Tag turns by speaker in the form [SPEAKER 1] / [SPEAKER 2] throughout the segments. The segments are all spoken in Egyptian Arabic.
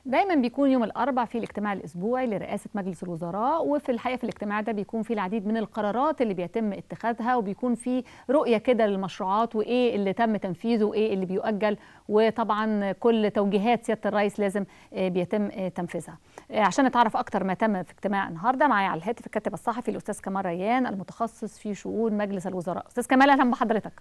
[SPEAKER 1] دايما بيكون يوم الاربع في الاجتماع الاسبوعي لرئاسه مجلس الوزراء وفي الحقيقه في الاجتماع ده بيكون في العديد من القرارات اللي بيتم اتخاذها وبيكون في رؤيه كده للمشروعات وايه اللي تم تنفيذه وايه اللي بيؤجل وطبعا كل توجيهات سياده الرئيس لازم بيتم تنفيذها عشان نتعرف اكتر ما تم في اجتماع النهارده معايا على الهاتف الكاتب الصحفي الاستاذ كمال ريان المتخصص في شؤون مجلس الوزراء استاذ كمال اهلا بحضرتك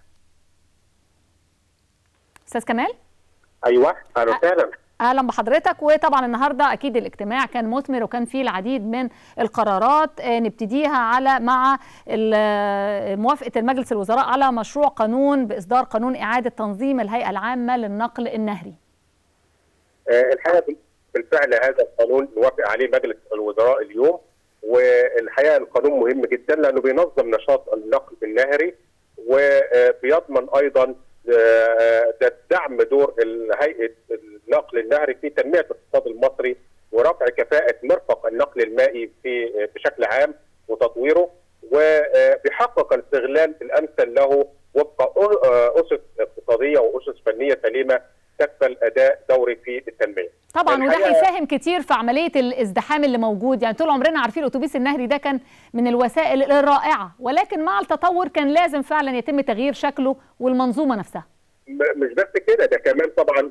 [SPEAKER 1] استاذ كمال
[SPEAKER 2] ايوه اهلا وسهلا
[SPEAKER 1] اهلا بحضرتك وطبعا النهارده اكيد الاجتماع كان مثمر وكان فيه العديد من القرارات نبتديها على مع موافقه المجلس الوزراء على مشروع قانون باصدار قانون اعاده تنظيم الهيئه العامه للنقل النهري.
[SPEAKER 2] الحقيقه بالفعل هذا القانون وافق عليه مجلس الوزراء اليوم والحقيقه القانون مهم جدا لانه بينظم نشاط النقل النهري وبيضمن ايضا دعم دور هيئه النقل النهري في تنميه الاقتصاد المصري ورفع كفاءه مرفق النقل المائي في بشكل عام وتطويره وبيحقق الاستغلال الامثل له وفق اسس اقتصاديه واسس فنيه سليمه تكفل اداء دوري في التنميه.
[SPEAKER 1] طبعا وده هيساهم كتير في عمليه الازدحام اللي موجود يعني طول عمرنا عارفين الاتوبيس النهري ده كان من الوسائل الرائعه ولكن مع التطور كان لازم فعلا يتم تغيير شكله والمنظومه نفسها.
[SPEAKER 2] مش بس كده ده كمان طبعا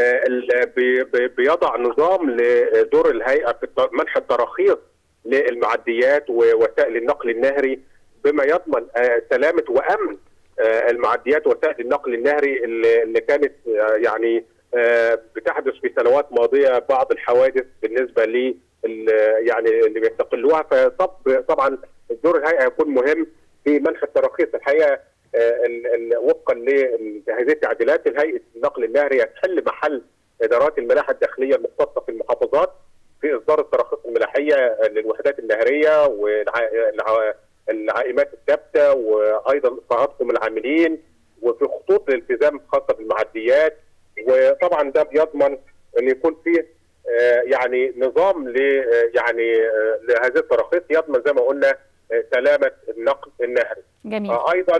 [SPEAKER 2] بيضع نظام لدور الهيئه في منح التراخيص للمعديات ووسائل النقل النهري بما يضمن سلامه وامن المعديات وسائل النقل النهري اللي كانت يعني بتحدث في سنوات ماضيه بعض الحوادث بالنسبه ل يعني اللي بيستقلوها فطبعا دور الهيئه هيكون مهم في منح التراخيص الحقيقه وفقا لهذه التعديلات الهيئه النقل النهري هتحل محل ادارات الملاحه الداخليه المختصه في المحافظات في اصدار التراخيص الملاحيه للوحدات النهريه والعائمات الثابته وايضا اصلاحاتهم العاملين وفي خطوط الالتزام خاصه بالمعديات وطبعا ده بيضمن ان يكون فيه يعني نظام ل يعني لهذه التراخيص يضمن زي ما قلنا سلامه النقل النهري.
[SPEAKER 1] جميل.
[SPEAKER 2] ايضا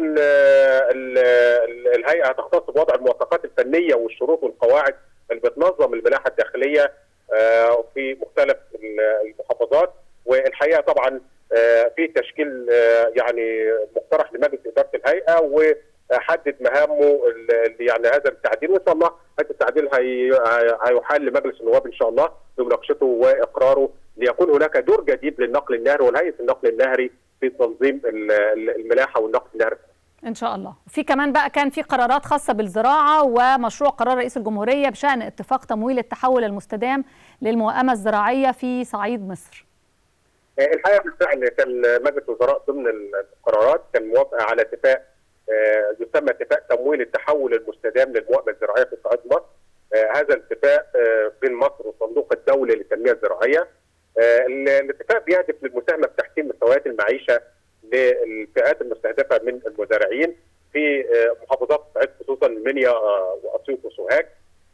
[SPEAKER 2] الهيئه هتختص بوضع المواثقات الفنيه والشروط والقواعد اللي بتنظم الملاحه الداخليه في مختلف المحافظات والحقيقه طبعا في تشكيل يعني مقترح لمجلس اداره الهيئه وحدد مهامه يعني هذا التعديل وان شاء الله هذا التعديل هيحال لمجلس النواب ان شاء الله بمناقشته واقراره ليكون هناك دور جديد للنقل النهري ولهيئه النقل النهري في تنظيم الملاحه والنقل النهري
[SPEAKER 1] ان شاء الله في كمان بقى كان في قرارات خاصه بالزراعه ومشروع قرار رئيس الجمهوريه بشان اتفاق تمويل التحول المستدام للموائمه الزراعيه في صعيد مصر
[SPEAKER 2] الحقيقه بالفعل كان مجلس الوزراء ضمن القرارات كان موافقه على اتفاق يسمى اتفاق تمويل التحول المستدام للموائمه الزراعيه في صعيد مصر هذا الاتفاق بين مصر والصندوق الدولي للتنميه الزراعيه الاتفاق بيهدف للمساهمه في تحسين مستويات المعيشه للفئات المستهدفه من المزارعين في محافظات الصعيد خصوصا المنيا واسيوط وسوهاج.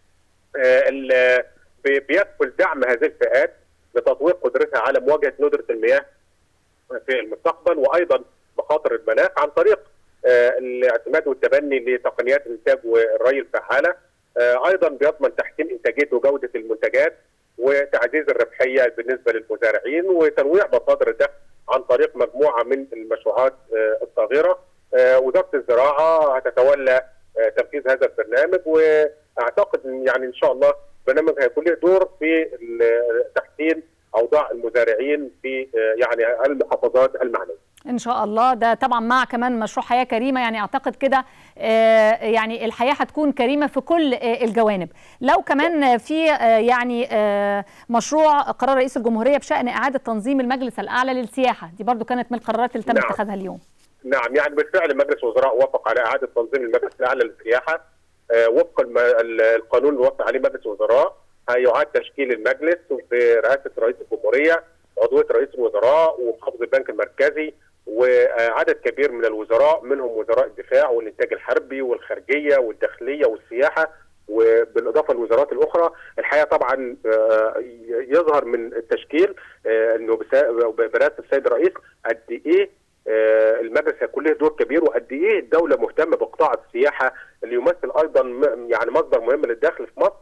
[SPEAKER 2] بيكفل دعم هذه الفئات لتطوير قدرتها على مواجهه ندره المياه في المستقبل وايضا مخاطر المناخ عن طريق الاعتماد والتبني لتقنيات الانتاج والري الفعاله. ايضا بيضمن تحسين انتاجيه وجوده المنتجات وتعزيز الربحيه بالنسبه للمزارعين وتنويع مصادر الدخل عن طريق مجموعه من المشروعات الصغيره وزاره الزراعه هتتولى تنفيذ هذا البرنامج واعتقد يعني ان شاء الله البرنامج هيكون له دور في تحسين اوضاع المزارعين في يعني المحافظات المعنيه.
[SPEAKER 1] ان شاء الله ده طبعا مع كمان مشروع حياه كريمه يعني اعتقد كده يعني الحياه هتكون كريمه في كل الجوانب لو كمان في يعني مشروع قرار رئيس الجمهوريه بشان اعاده تنظيم المجلس الاعلى للسياحه دي برضو كانت من القرارات اللي تم
[SPEAKER 2] نعم.
[SPEAKER 1] اتخاذها اليوم
[SPEAKER 2] نعم يعني بالفعل مجلس الوزراء وافق على اعاده تنظيم المجلس الاعلى للسياحه وفق القانون اللي وافق عليه مجلس الوزراء هيعاد تشكيل المجلس برئاسه رئيس الجمهوريه عضويه رئيس الوزراء ومحافظ البنك المركزي وعدد كبير من الوزراء منهم وزراء الدفاع والانتاج الحربي والخارجيه والداخليه والسياحه وبالاضافه للوزارات الاخرى الحقيقه طبعا يظهر من التشكيل انه برئاسه السيد الرئيس قد ايه المجلس هيكون له دور كبير وقد ايه الدوله مهتمه بقطاع السياحه اللي يمثل ايضا يعني مصدر مهم للدخل في مصر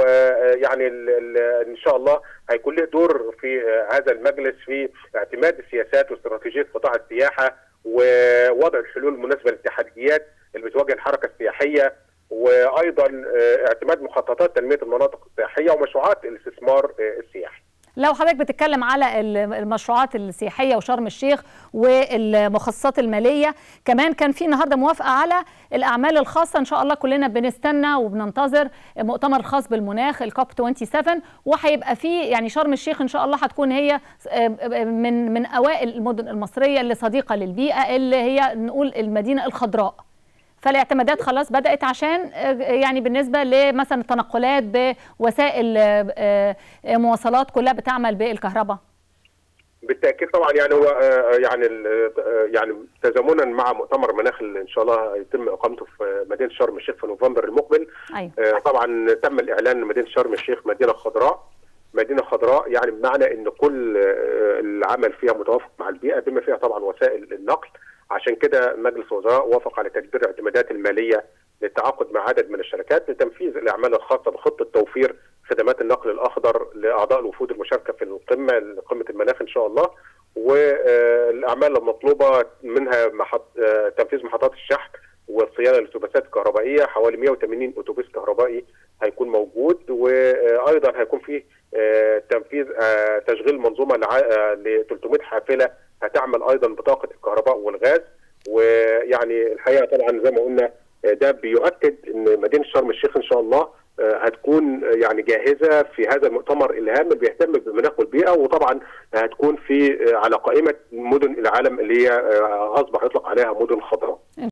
[SPEAKER 2] ويعني ان شاء الله هيكون له دور في هذا المجلس في اعتماد السياسات واستراتيجيه قطاع السياحه ووضع الحلول المناسبه للتحديات اللي بتواجه الحركه السياحيه وايضا اعتماد مخططات تنميه المناطق السياحيه ومشروعات الاستثمار السياحي.
[SPEAKER 1] لو حضرتك بتتكلم على المشروعات السياحيه وشرم الشيخ والمخصصات الماليه كمان كان في النهارده موافقه على الاعمال الخاصه ان شاء الله كلنا بنستنى وبننتظر مؤتمر خاص بالمناخ الكوب 27 وهيبقى في يعني شرم الشيخ ان شاء الله هتكون هي من من اوائل المدن المصريه اللي صديقه للبيئه اللي هي نقول المدينه الخضراء فالاعتمادات خلاص بدات عشان يعني بالنسبه لمثلا التنقلات بوسائل مواصلات كلها بتعمل بالكهرباء
[SPEAKER 2] بالتاكيد طبعا يعني هو يعني يعني تزامنا مع مؤتمر مناخ اللي ان شاء الله هيتم اقامته في مدينه شرم الشيخ في نوفمبر المقبل
[SPEAKER 1] أيوة.
[SPEAKER 2] طبعا تم الاعلان ان مدينه شرم الشيخ مدينه خضراء مدينه خضراء يعني بمعنى ان كل العمل فيها متوافق مع البيئه بما فيها طبعا وسائل النقل عشان كده مجلس الوزراء وافق على تدبير الاعتمادات الماليه للتعاقد مع عدد من الشركات لتنفيذ الاعمال الخاصه بخطه توفير خدمات النقل الاخضر لاعضاء الوفود المشاركه في القمه قمه المناخ ان شاء الله والاعمال المطلوبه منها محط تنفيذ محطات الشحن والصيانه للاتوبيسات الكهربائيه حوالي 180 اتوبيس كهربائي هيكون موجود وايضا هيكون في تنفيذ تشغيل منظومه ل 300 حافله هتعمل ايضا بطاقه الكهرباء والغاز ويعني الحقيقه طبعا زي ما قلنا ده بيؤكد ان مدينه شرم الشيخ ان شاء الله هتكون يعني جاهزه في هذا المؤتمر الهام اللي بيهتم بالمناخ والبيئه وطبعا هتكون في على قائمه مدن العالم اللي هي اصبح يطلق عليها مدن خضراء.